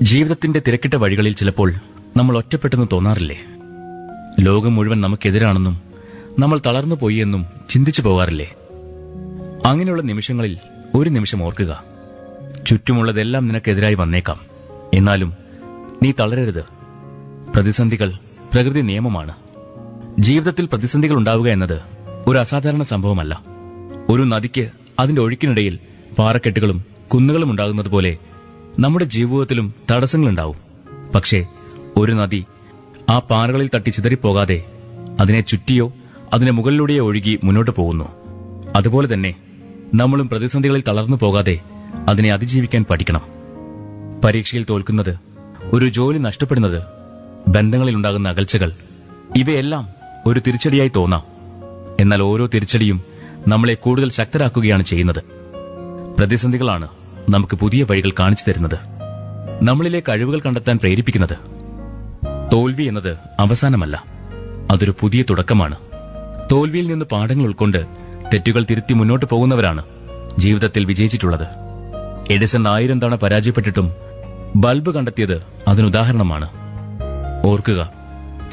ജീവിതത്തിന്റെ തിരക്കിട്ട വഴികളിൽ ചിലപ്പോൾ നമ്മൾ ഒറ്റപ്പെട്ടെന്ന് തോന്നാറില്ലേ ലോകം മുഴുവൻ നമുക്കെതിരാണെന്നും നമ്മൾ തളർന്നു പോയി എന്നും ചിന്തിച്ചു പോകാറില്ലേ അങ്ങനെയുള്ള നിമിഷങ്ങളിൽ ഒരു നിമിഷം ഓർക്കുക ചുറ്റുമുള്ളതെല്ലാം നിനക്കെതിരായി വന്നേക്കാം എന്നാലും നീ തളരരുത് പ്രതിസന്ധികൾ പ്രകൃതി നിയമമാണ് ജീവിതത്തിൽ പ്രതിസന്ധികൾ ഉണ്ടാവുക എന്നത് ഒരു അസാധാരണ സംഭവമല്ല ഒരു നദിക്ക് അതിന്റെ ഒഴുക്കിനിടയിൽ പാറക്കെട്ടുകളും കുന്നുകളും ഉണ്ടാകുന്നത് പോലെ നമ്മുടെ ജീവിതത്തിലും തടസ്സങ്ങളുണ്ടാവും പക്ഷേ ഒരു നദി ആ പാറകളിൽ തട്ടി ചിതറിപ്പോകാതെ അതിനെ ചുറ്റിയോ അതിന് മുകളിലൂടെയോ ഒഴുകി മുന്നോട്ട് പോകുന്നു അതുപോലെ തന്നെ നമ്മളും പ്രതിസന്ധികളിൽ തളർന്നു പോകാതെ അതിനെ അതിജീവിക്കാൻ പഠിക്കണം പരീക്ഷയിൽ തോൽക്കുന്നത് ഒരു ജോലി നഷ്ടപ്പെടുന്നത് ബന്ധങ്ങളിൽ ഉണ്ടാകുന്ന അകൽച്ചകൾ ഇവയെല്ലാം ഒരു തിരിച്ചടിയായി തോന്നാം എന്നാൽ ഓരോ തിരിച്ചടിയും നമ്മളെ കൂടുതൽ ശക്തരാക്കുകയാണ് ചെയ്യുന്നത് പ്രതിസന്ധികളാണ് നമുക്ക് പുതിയ വഴികൾ കാണിച്ചു തരുന്നത് നമ്മളിലെ കഴിവുകൾ കണ്ടെത്താൻ പ്രേരിപ്പിക്കുന്നത് തോൽവി എന്നത് അവസാനമല്ല അതൊരു പുതിയ തുടക്കമാണ് തോൽവിയിൽ നിന്ന് പാഠങ്ങൾ ഉൾക്കൊണ്ട് തെറ്റുകൾ തിരുത്തി മുന്നോട്ട് പോകുന്നവരാണ് ജീവിതത്തിൽ വിജയിച്ചിട്ടുള്ളത് എഡിസൺ ആയിരം തവണ പരാജയപ്പെട്ടിട്ടും ബൾബ് കണ്ടെത്തിയത് അതിനുദാഹരണമാണ് ഓർക്കുക